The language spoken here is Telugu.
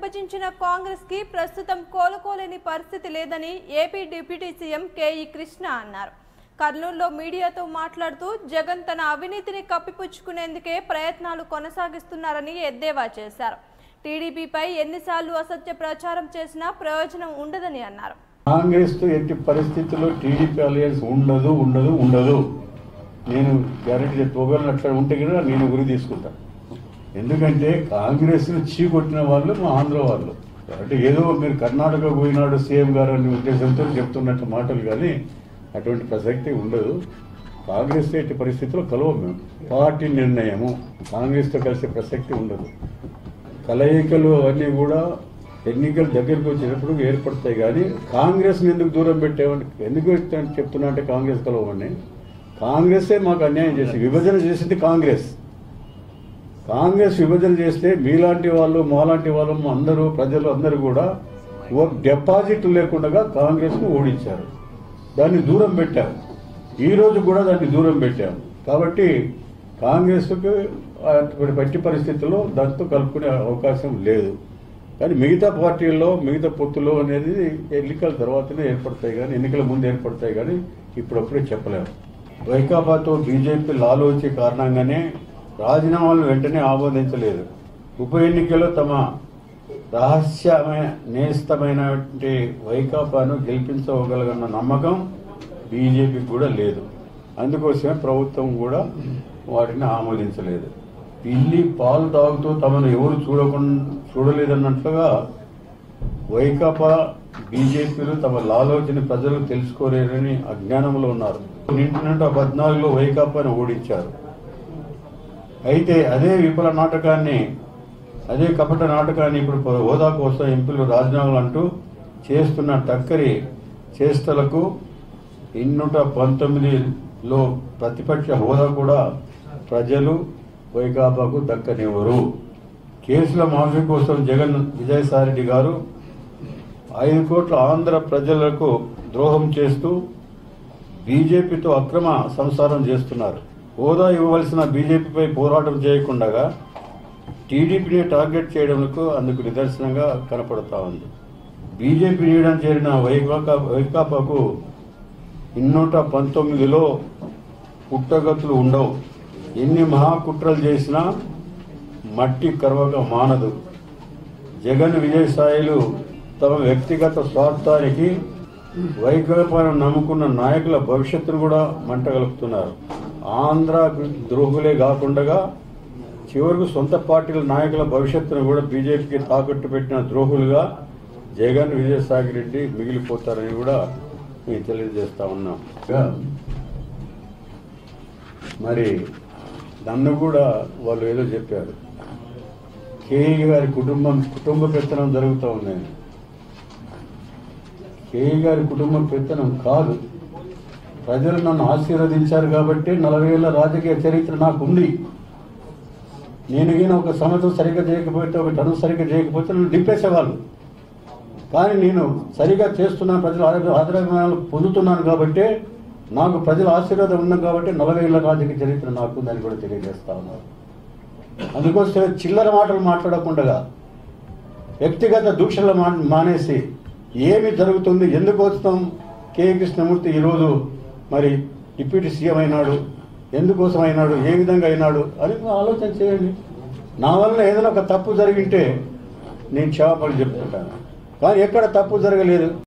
విభజించిన కాంగ్రెస్ కి ప్రస్తుతం కోలుకోలేని పరిస్థితి లేదని AP deputy CM K E Krishna అన్నారు కర్నూలులో మీడియాతో మాట్లాడుతూ జగన్ తన అవినీతిని కప్పిపుచ్చుకునేందుకే ప్రయత్నాలు కొనసాగిస్తున్నారని ఎద్దేవా చేశారు టీడీపీపై ఎన్నిసార్లు అసత్య ప్రచారం చేసినా ప్రయోజనం ఉండదని అన్నారు కాంగ్రెస్ తో ఎట్టి పరిస్థితుల్లో టీడీపీ అలయన్స్ ఉండదు ఉండదు ఉండదు నేను గ్యారెంటీ చెప్తా ఒకవేళ అట్లా ఉంటే కూడా నేను గురి తీసుకుంటా ఎందుకంటే కాంగ్రెస్ ను చీకొట్టిన వాళ్ళు మా ఆంధ్ర వాళ్ళు అంటే ఏదో మీరు కర్ణాటక పోయినాడు సీఎం గారు అనే ఉద్దేశంతో చెప్తున్నట్టు మాటలు కానీ అటువంటి ప్రసక్తి ఉండదు కాంగ్రెస్ ఎట్టి పరిస్థితుల్లో కలవం మేము పార్టీ నిర్ణయము కాంగ్రెస్తో కలిసే ప్రసక్తి ఉండదు కలయికలు అన్నీ కూడా ఎన్నికలు దగ్గరికి వచ్చినప్పుడు ఏర్పడతాయి కానీ కాంగ్రెస్ ఎందుకు దూరం పెట్టామని ఎందుకు చెప్తా- చెప్తున్నా అంటే కాంగ్రెస్ కలవమని కాంగ్రెసే మాకు అన్యాయం చేసింది విభజన చేసింది కాంగ్రెస్ కాంగ్రెస్ విభజన చేస్తే మీలాంటి వాళ్ళు మాలాంటి వాళ్ళు అందరూ ప్రజలు అందరూ కూడా ఒక డిపాజిట్ లేకుండా కాంగ్రెస్ను ఓడించారు దాన్ని దూరం పెట్టాం ఈ రోజు కూడా దాన్ని దూరం పెట్టాం కాబట్టి కాంగ్రెస్కు అటువంటి పట్టి పరిస్థితుల్లో దాంతో కలుపుకునే అవకాశం లేదు కానీ మిగతా పార్టీల్లో మిగతా పొత్తులు అనేది ఎన్నికల తర్వాతనే ఏర్పడతాయి కానీ ఎన్నికల ముందు ఏర్పడతాయి కానీ ఇప్పుడప్పుడే చెప్పలేము వైకాపాతో బీజేపీ లాలోచి కారణంగానే రాజీనామాలను వెంటనే ఆమోదించలేదు ఉప ఎన్నికల్లో తమ రహస్యమైన నేస్తమైనటువంటి వైకాపాను గెలిపించగలగన్న నమ్మకం బీజేపీకి కూడా లేదు అందుకోసమే ప్రభుత్వం కూడా వాటిని ఆమోదించలేదు పిల్లి పాలు తాగుతూ తమను ఎవరు చూడకుండా చూడలేదన్నట్లుగా వైకాపా బీజేపీలు తమ లాలోచన ప్రజలు తెలుసుకోలేరని అజ్ఞానంలో ఉన్నారు నింటి నుండి పద్నాలుగులో వైకాపాను ఓడించారు అయితే అదే విఫల నాటకాన్ని అదే కపట నాటకాన్ని ఇప్పుడు హోదా కోసం ఎంపీలు రాజీనామాలు అంటూ చేస్తున్న టక్కరి చేష్టలకు ఇన్నుట పంతొమ్మిదిలో ప్రతిపక్ష హోదా కూడా ప్రజలు వైకాపాకు దక్కనివ్వరు కేసుల మాఫీ కోసం జగన్ విజయసాయిరెడ్డి గారు ఐదు కోట్ల ఆంధ్ర ప్రజలకు ద్రోహం చేస్తూ బీజేపీతో అక్రమ సంసారం చేస్తున్నారు హోదా ఇవ్వవలసిన బీజేపీపై పోరాటం చేయకుండా టీడీపీని టార్గెట్ చేయడంకు అందుకు నిదర్శనంగా కనపడతా ఉంది బీజేపీ నీడని చేరిన వైకాపా వైకాపాకు ఇన్నూట పంతొమ్మిదిలో పుట్టగతులు ఉండవు ఎన్ని మహాకుట్రలు చేసినా మట్టి కరవక మానదు జగన్ విజయసాయిలు తమ వ్యక్తిగత స్వార్థానికి వైకాపాను నమ్ముకున్న నాయకుల భవిష్యత్తును కూడా మంటగలుపుతున్నారు ఆంధ్ర ద్రోహులే కాకుండా చివరకు సొంత పార్టీల నాయకుల భవిష్యత్తును కూడా బీజేపీకి తాకట్టు పెట్టిన ద్రోహులుగా జగన్ విజయసాయి రెడ్డి మిగిలిపోతారని కూడా మేము తెలియజేస్తా ఉన్నాం ఇంకా మరి నన్ను కూడా వాళ్ళు ఏదో చెప్పారు కేఈ గారి కుటుంబం కుటుంబ పెత్తనం జరుగుతూ ఉంది కేఈ గారి కుటుంబం పెత్తనం కాదు ప్రజలు నన్ను ఆశీర్వదించారు కాబట్టి నలభై ఏళ్ళ రాజకీయ చరిత్ర నాకు ఉంది నేను ఈయన ఒక సంవత్సరం సరిగ్గా చేయకపోతే ఒక టను సరిగ్గా చేయకపోతే నన్ను దింపేసేవాళ్ళు కానీ నేను సరిగా చేస్తున్నాను ప్రజల ఆదర- ఆదరాభిమానాలు పొందుతున్నాను కాబట్టి నాకు ప్రజల ఆశీర్వాదం ఉన్నాం కాబట్టి నలభై ఏళ్ళ రాజకీయ చరిత్ర నాకు ఉందని కూడా తెలియజేస్తా ఉన్నారు అందుకోసం చిల్లర మాటలు మాట్లాడకుండా వ్యక్తిగత దూషణలు మా మానేసి ఏమి జరుగుతుంది ఎందుకు వస్తాం కె కృష్ణమూర్తి ఈరోజు మరి డిప్యూటీ సీఎం అయినాడు ఎందుకోసం అయినాడు ఏ విధంగా అయినాడు అని ఆలోచన చేయండి నా వల్ల ఏదైనా ఒక తప్పు జరిగింటే నేను క్షమాపణ చెప్పుకుంటాను కానీ ఎక్కడ తప్పు జరగలేదు